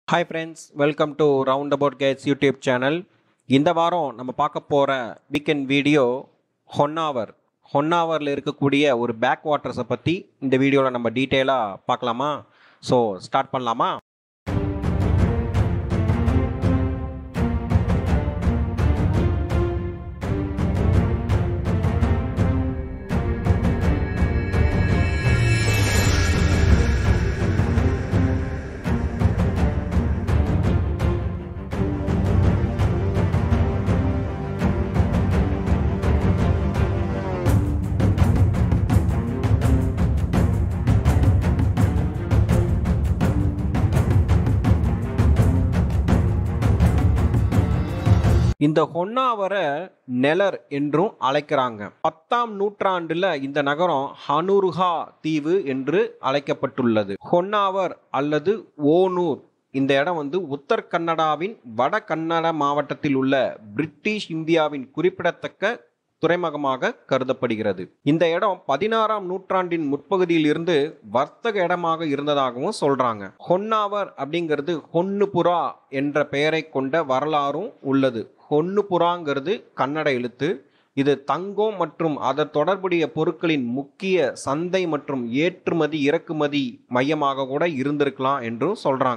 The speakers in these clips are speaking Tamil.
hi friends welcome to round about cats YouTube channel இந்த வாரம் நம்ம பார்க்க போகிற வீக்கெண்ட் வீடியோ ஹொன்னாவர் ஹொன்னாவரில் இருக்கக்கூடிய ஒரு பேக் வாட்டர்ஸை பற்றி இந்த வீடியோவில் நம்ம டீட்டெயிலாக பார்க்கலாமா ஸோ ஸ்டார்ட் பண்ணலாமா இந்த ஹொன்னாவரை நெலர் என்றும் அழைக்கிறாங்க பத்தாம் நூற்றாண்டுல இந்த நகரம் ஹனுருஹா தீவு என்று அழைக்கப்பட்டுள்ளது ஹொன்னாவர் அல்லது ஓனூர் இந்த இடம் வந்து உத்தர் கன்னடாவின் வட கன்னட மாவட்டத்தில் உள்ள பிரிட்டிஷ் இந்தியாவின் குறிப்பிடத்தக்க துறைமுகமாக கருதப்படுகிறது இந்த இடம் பதினாறாம் நூற்றாண்டின் முற்பகுதியில் இருந்து வர்த்தக இடமாக இருந்ததாகவும் சொல்றாங்க ஹொன்னாவர் அப்படிங்கிறது ஹொன்னுபுரா என்ற பெயரை கொண்ட வரலாறும் உள்ளது ஹொன்னுபுராங்கிறது கன்னட எழுத்து இது தங்கம் மற்றும் அதன் தொடர்புடைய பொருட்களின் முக்கிய சந்தை மற்றும் ஏற்றுமதி இறக்குமதி மையமாக கூட இருந்திருக்கலாம் என்றும் சொல்றாங்க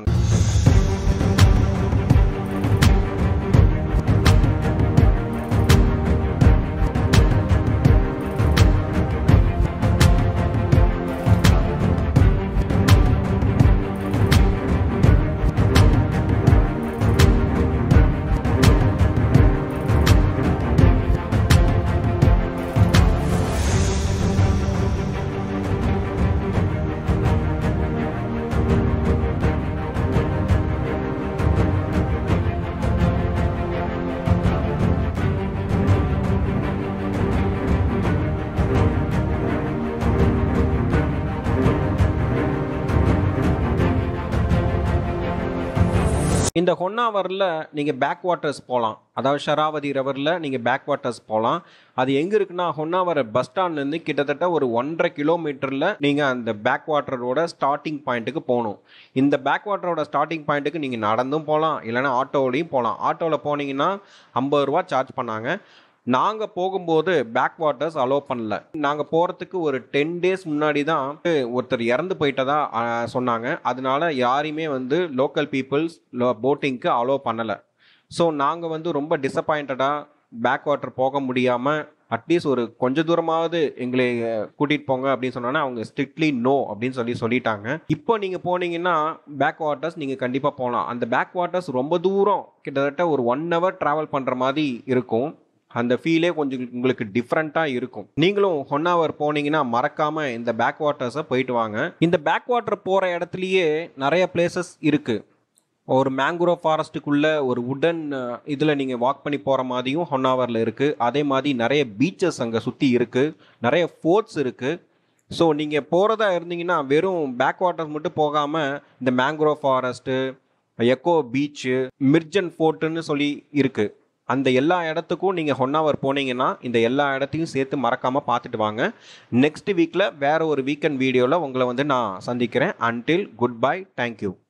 இந்த ஹொன்னாவரில் நீங்கள் பேக் வாட்டர்ஸ் போகலாம் அதாவது ஷராவதி ரவரில் நீங்கள் பேக் வாட்டர்ஸ் போகலாம் அது எங்கே இருக்குன்னா ஹொன்னாவர பஸ் ஸ்டாண்ட்லேருந்து கிட்டத்தட்ட ஒரு ஒன்றரை கிலோமீட்டரில் நீங்கள் அந்த பேக் வாட்டரோட ஸ்டார்டிங் பாயிண்ட்டுக்கு போகணும் இந்த பேக் வாட்டரோட ஸ்டார்டிங் பாயிண்ட்டுக்கு நீங்கள் நடந்தும் போகலாம் இல்லைன்னா ஆட்டோவிலையும் போகலாம் ஆட்டோவில் போனீங்கன்னா ஐம்பது ரூபா சார்ஜ் பண்ணாங்க நாங்கள் போகும்போது பேக் வாட்டர்ஸ் அலோவ் பண்ணல நாங்கள் போகிறதுக்கு ஒரு டென் டேஸ் முன்னாடி தான் ஒருத்தர் இறந்து போயிட்டதா ஆ, சொன்னாங்க அதனால யாரையுமே வந்து லோக்கல் பீப்புள்ஸ் போட்டிங்க்கு அலோவ் பண்ணலை ஸோ நாங்கள் வந்து ரொம்ப டிசப்பாயிண்டடாக பேக் வாட்டர் போக முடியாமல் அட்லீஸ்ட் ஒரு கொஞ்ச தூரமாவது எங்களை கூட்டிகிட்டு போங்க அப்படின்னு சொன்னோன்னா அவங்க ஸ்ட்ரிக்ட்லி நோ அப்படின்னு சொல்லி சொல்லிட்டாங்க இப்போ நீங்கள் போனீங்கன்னா பேக் வாட்டர்ஸ் நீங்கள் கண்டிப்பாக போகலாம் அந்த பேக் வாட்டர்ஸ் ரொம்ப தூரம் கிட்டத்தட்ட ஒரு ஒன் ஹவர் ட்ராவல் பண்ணுற மாதிரி இருக்கும் அந்த ஃபீலே கொஞ்சம் உங்களுக்கு டிஃப்ரெண்ட்டாக இருக்கும் நீங்களும் ஹொன்னாவர் போனீங்கன்னா மறக்காமல் இந்த பேக் வாட்டர்ஸை போயிட்டு வாங்க இந்த பேக் வாட்டர் போகிற இடத்துலையே நிறைய பிளேசஸ் இருக்குது ஒரு மேங்குரோவ் ஃபாரஸ்ட்டுக்குள்ள ஒரு உடன் இதில் நீங்கள் வாக் பண்ணி போகிற மாதிரியும் ஹொன்னாவரில் இருக்குது அதே மாதிரி நிறைய பீச்சஸ் அங்கே சுற்றி இருக்குது நிறைய ஃபோர்ட்ஸ் இருக்குது ஸோ நீங்கள் போகிறதா இருந்தீங்கன்னா வெறும் பேக் வாட்டர்ஸ் மட்டும் போகாமல் இந்த mangrove forest eco beach Mirjan ஃபோர்ட்டுன்னு சொல்லி இருக்குது அந்த எல்லா இடத்துக்கும் நீங்கள் ஹொன்னாவர் போனீங்கன்னா இந்த எல்லா இடத்தையும் சேர்த்து மறக்காமல் பார்த்துட்டு வாங்க நெக்ஸ்ட் வீக்கில் வேற ஒரு வீக்கெண்ட் வீடியோவில் உங்களை வந்து நான் சந்திக்கிறேன் அன்டில் குட் பை தேங்க்யூ